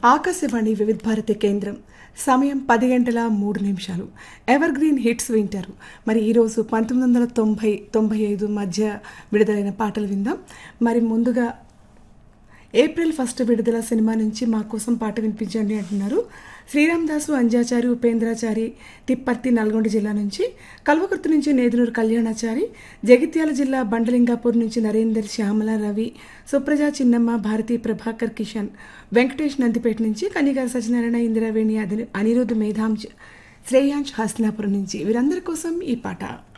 ఆకాశవాణి వివిధ భారతి కేంద్రం సమయం పది గంటల మూడు నిమిషాలు ఎవర్ గ్రీన్ హిట్స్ వింటారు మరి ఈరోజు పంతొమ్మిది వందల తొంభై తొంభై ఐదు మధ్య విడుదలైన పాటలు విందాం మరి ముందుగా ఏప్రిల్ ఫస్ట్ విడుదల సినిమా నుంచి మా కోసం పాట వినిపించండి అంటున్నారు శ్రీరామ్ దాసు అంజాచారి ఉపేంద్రాచారి తిప్పర్తి నల్గొండ జిల్లా నుంచి కల్వకుర్తి నుంచి నేదునూరు కళ్యాణాచారి జగిత్యాల జిల్లా బండలింగాపూర్ నుంచి నరేందర్ శ్యామల రవి సుప్రజ చిన్నమ్మ భారతి ప్రభాకర్ కిషన్ వెంకటేష్ నందిపేట నుంచి కనిగారి సత్యనారాయణ ఇందిరావేణి అనిరుద్ధ్ మేధాంజ్ శ్రేయాంశ్ హస్తినాపురం నుంచి వీరందరి కోసం ఈ పాట